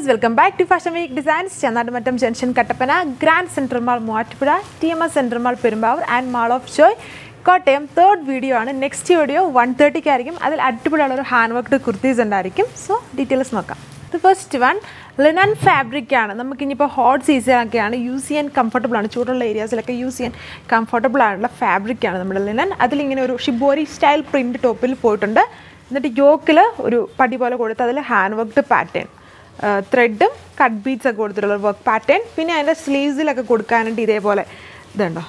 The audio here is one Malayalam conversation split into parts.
viewers welcome back to Fashion Week Designs Chennattumattam junction Kattappana Grand Central Mall Muvattupuzha T M S Central Mall Perumbavoor and Mall of Joy Kottayam third video ആണ് നെക്സ്റ്റ് വീഡിയോ വൺ തേർട്ടിക്ക് ആയിരിക്കും അതിൽ അടിപൊളിയുള്ള ഒരു ഹാൻഡ് വർക്ക്ഡ് കുർത്തീസ് ഉണ്ടായിരിക്കും സോ ഡീറ്റെയിൽസ് നോക്കാം ഇത് ഫസ്റ്റ് വൺ ലിനൻ ഫാബ്രിക് ആണ് നമുക്ക് ഇനിയിപ്പോൾ ഹോട്ട് സീസൺ ഒക്കെയാണ് യൂസ് ചെയ്യാൻ കംഫർട്ടബിൾ ആണ് ചൂടുള്ള ഏരിയാസിലൊക്കെ യൂസ് ചെയ്യാൻ കംഫർട്ടബിൾ ആയിട്ടുള്ള ഫാബ്രിക് ആണ് നമ്മുടെ ലിനൻ അതിലിങ്ങനെ ഒരു ഷിബോരി സ്റ്റൈൽ പ്രിൻറ്റ് ടോപ്പിൽ പോയിട്ടുണ്ട് എന്നിട്ട് യോക്കിൽ ഒരു പടി പോലെ കൊടുത്ത് അതിൽ ഹാൻഡ് വർക്ക്ഡ് പാറ്റേൺ ത്രെഡും കട്ട് ബീഡ്സ് ഒക്കെ കൊടുത്തിട്ടുള്ള വർക്ക് പാറ്റേൺ പിന്നെ അതിൻ്റെ സ്ലീവ്സിലൊക്കെ കൊടുക്കാനായിട്ട് ഇതേപോലെ ഇതുണ്ടോ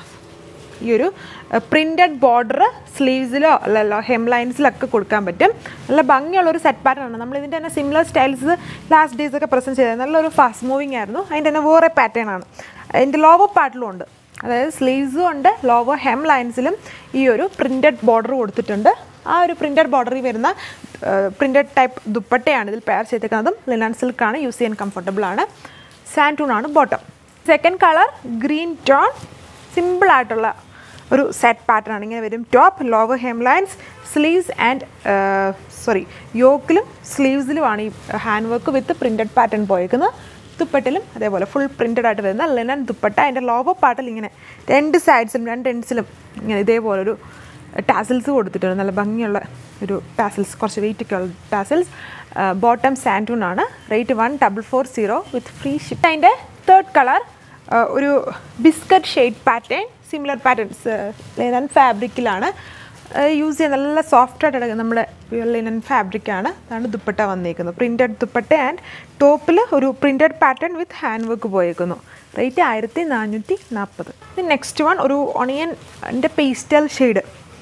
ഈ ഒരു പ്രിൻറ്റഡ് ബോർഡർ സ്ലീവ്സിലോ അല്ലല്ലോ ഹെം ലൈൻസിലൊക്കെ കൊടുക്കാൻ പറ്റും നല്ല ഭംഗിയുള്ള ഒരു സെറ്റ് പാറ്റേൺ ആണ് നമ്മൾ ഇതിൻ്റെ തന്നെ സിമിലർ സ്റ്റൈൽസ് ലാസ്റ്റ് ഡേയ്സ് ഒക്കെ പ്രസൻറ്റ് ചെയ്തത് നല്ലൊരു ഫാസ്റ്റ് മൂവിങ് ആയിരുന്നു അതിൻ്റെ തന്നെ വേറെ പാറ്റേൺ ആണ് അതിൻ്റെ ലോവർ പാർട്ടിലും ഉണ്ട് അതായത് സ്ലീവ്സും ഉണ്ട് ലോവർ ഹെം ലൈൻസിലും ഈ ഒരു പ്രിൻറ്റഡ് ബോർഡർ കൊടുത്തിട്ടുണ്ട് ആ ഒരു പ്രിൻറ്റഡ് ബോർഡറിൽ വരുന്ന പ്രിൻറ്റഡ് ടൈപ്പ് ദുപ്പട്ടയാണ് ഇതിൽ പെയർ ചെയ്തേക്കുന്നതും ലിനൻ സിൽക്കാണ് യൂസ് ചെയ്യാൻ കംഫർട്ടബിൾ ആണ് സാൻറ്റൂൺ ആണ് bottom second colour green tone simple ആയിട്ടുള്ള ഒരു സെറ്റ് പാറ്റേൺ ആണ് ഇങ്ങനെ വരും top lower hem lines sleeves and sorry യോക്കിലും സ്ലീവ്സിലുമാണ് ഈ hand work with printed pattern പോയേക്കുന്നത് ദുപ്പട്ടിലും അതേപോലെ ഫുൾ പ്രിൻറ്റഡ് ആയിട്ട് വരുന്ന ലിനൻ ദുപ്പട്ട അതിൻ്റെ ലോവർ പാർട്ടിൽ ഇങ്ങനെ രണ്ട് സൈഡ്സിലും രണ്ട് എൻഡ്സിലും ഇങ്ങനെ ഇതേപോലെ ഒരു ടാസിൽസ് കൊടുത്തിട്ടുണ്ട് നല്ല ഭംഗിയുള്ള ഒരു ടാസിൽസ് കുറച്ച് വെയിറ്റ് ഒക്കെ ഉള്ള ടാസിൽസ് ബോട്ടം സാൻറ്റൂൺ ആണ് rate one double four zero with free ship അതിൻ്റെ തേർഡ് കളർ ഒരു biscuit shade pattern similar patterns linen ഫാബ്രിക്കിലാണ് യൂസ് ചെയ്യാൻ നല്ല സോഫ്റ്റ് ആയിട്ട് നമ്മുടെ പ്യുവർ ലിനൻ ഫാബ്രിക്കാണ് അതാണ് ദുപ്പട്ട വന്നേക്കുന്നത് പ്രിൻറ്റഡ് ദുപ്പട്ട ആൻഡ് ടോപ്പിൽ ഒരു printed pattern with hand work പോയേക്കുന്നു റേറ്റ് ആയിരത്തി നാനൂറ്റി നാൽപ്പത് നെക്സ്റ്റ് വൺ ഒരു ഒണിയൻ്റെ പേസ്റ്റൽ ഷെയ്ഡ്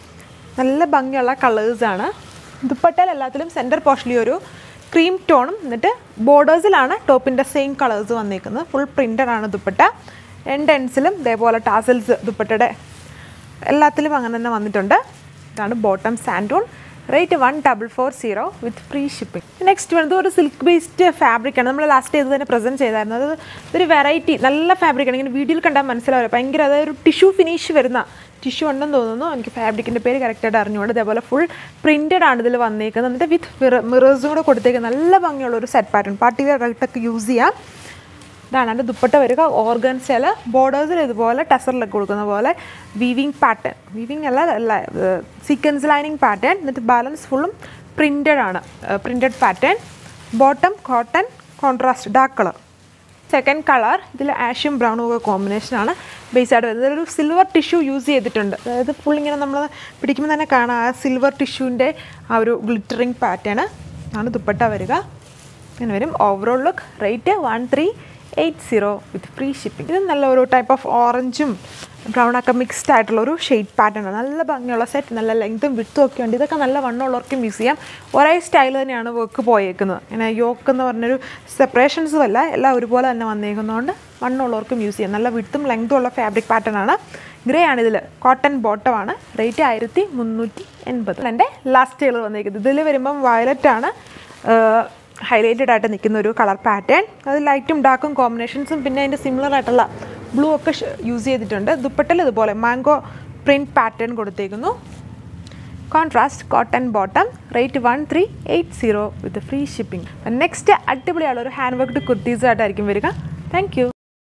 നല്ല ഭംഗിയുള്ള കളേഴ്സാണ് ദുപ്പട്ടയിൽ എല്ലാത്തിലും സെൻറ്റർ പോർഷനിൽ ഒരു ക്രീം ടോണും എന്നിട്ട് ബോർഡേഴ്സിലാണ് ടോപ്പിൻ്റെ സെയിം കളേഴ്സ് വന്നേക്കുന്നത് ഫുൾ പ്രിൻ്റഡ് ആണ് ദുപ്പട്ട രണ്ട് എൻസിലും ഇതേപോലെ ടാസൽസ് ദുപ്പട്ടയുടെ എല്ലാത്തിലും അങ്ങനെ തന്നെ വന്നിട്ടുണ്ട് ഇതാണ് bottom santoon rate one double four zero with free shipping next വരുന്നത് ഒരു സിൽക്ക് ബേസ്ഡ് ഫാബ്രിക് ആണ് നമ്മൾ ലാസ്റ്റ് ചെയ്ത് തന്നെ പ്രസൻറ്റ് ചെയ്തായിരുന്നു അത് ഒരു വെറൈറ്റി നല്ല ഫാബ്രിക് ആണ് ഇങ്ങനെ വീഡിയോയിൽ കണ്ടാൽ മനസ്സിലാവില്ല ഭയങ്കര അതായത് ഒരു ടിഷ്യൂ ഫിനിഷ് വരുന്ന ടിഷ്യൂ ഉണ്ടെന്ന് തോന്നുന്നു എനിക്ക് ഫാബ്രിക്കിൻ്റെ പേര് കറക്റ്റായിട്ട് അറിഞ്ഞുകൊണ്ട് ഇതേപോലെ ഫുൾ പ്രിൻറ്റഡ് ആണ് ഇതിൽ വന്നേക്കുന്നത് എന്നിട്ട് വിത്ത് മിറ മിറേഴ്സും കൂടെ കൊടുത്തേക്കുന്നത് നല്ല ഭംഗിയുള്ള ഒരു സെറ്റ് പാറ്റേൺ പാർട്ടി വെയർ ആയിട്ടൊക്കെ യൂസ് ചെയ്യാം ഇതാണ് അതിൻ്റെ ദുപ്പട്ട വരിക ഓർഗൻസിൽ ബോർഡേഴ്സിൽ ഇതുപോലെ ടസറിലൊക്കെ കൊടുക്കുന്ന പോലെ വീവിങ് പാറ്റേൺ വീവിങ് അല്ല അല്ല സീക്വൻസ് ലൈനിങ് പാറ്റേൺ എന്നിട്ട് ബാലൻസ് ഫുള്ളും പ്രിൻറ്റഡ് ആണ് printed pattern bottom cotton contrast dark colour second colour ഇതിൽ ആഷും ബ്രൗണും ഒക്കെ കോമ്പിനേഷനാണ് ബേസ് ആയിട്ട് വരുന്നത് ഒരു സിൽവർ ടിഷ്യൂ യൂസ് ചെയ്തിട്ടുണ്ട് അതായത് ഫുൾ ഇങ്ങനെ നമ്മൾ പിടിക്കുമ്പോൾ തന്നെ കാണാം ആ സിൽവർ ടിഷ്യൂവിൻ്റെ ആ ഒരു ഗ്ലിറ്ററിങ് പാറ്റേൺ ആണ് ദുപ്പട്ട വരിക ഇങ്ങനെ വരും overall look rate one three eight zero with free shipping ഇത് നല്ല ഒരു ടൈപ്പ് ഓഫ് ഓറഞ്ചും ബ്രൗൺ ഒക്കെ മിക്സ്ഡ് ആയിട്ടുള്ള ഒരു ഷെയ്ഡ് പാറ്റേൺ ആണ് നല്ല ഭംഗിയുള്ള സെറ്റ് നല്ല ലെങ്തും വിട്ടും ഒക്കെ ഉണ്ട് ഇതൊക്കെ നല്ല വണ്ണമുള്ളവർക്കും യൂസ് ചെയ്യാം ഒരേ സ്റ്റൈൽ തന്നെയാണ് വർക്ക് പോയേക്കുന്നത് ഇങ്ങനെ യോക്ക് എന്ന് പറഞ്ഞൊരു സെപ്പറേഷൻസും അല്ല എല്ലാം ഒരുപോലെ തന്നെ വന്നേക്കുന്നതുകൊണ്ട് വണ്ണമുള്ളവർക്കും യൂസ് ചെയ്യാം നല്ല വിട്ടും ലെങ്തും ഉള്ള ഫാബ്രിക് പാറ്റേൺ ആണ് ഗ്രേ ആണ് ഇതിൽ കോട്ടൺ ബോട്ടം ആണ് റേറ്റ് ആയിരത്തി മുന്നൂറ്റി എൺപത് എൻ്റെ ലാസ്റ്റ് കളർ വന്നേക്കുന്നത് ഇതിൽ വരുമ്പം വയലറ്റ് ആണ് ഹൈലൈറ്റഡ് ആയിട്ട് നിൽക്കുന്ന ഒരു കളർ പാറ്റേൺ അത് ലൈറ്റും ഡാർക്കും കോമ്പിനേഷൻസും പിന്നെ അതിൻ്റെ സിമിലർ ആയിട്ടുള്ള ബ്ലൂ ഒക്കെ യൂസ് ചെയ്തിട്ടുണ്ട് ദുപ്പട്ടൽ ഇതുപോലെ മാംഗോ പ്രിൻറ്റ് പാറ്റേൺ കൊടുത്തേക്കുന്നു contrast cotton bottom rate one three eight zero with free shipping next അടിപൊളിയുള്ള ഒരു ഹാൻഡ് വർക്ക്ഡ് കുർത്തീസായിട്ടായിരിക്കും വരിക താങ്ക് യു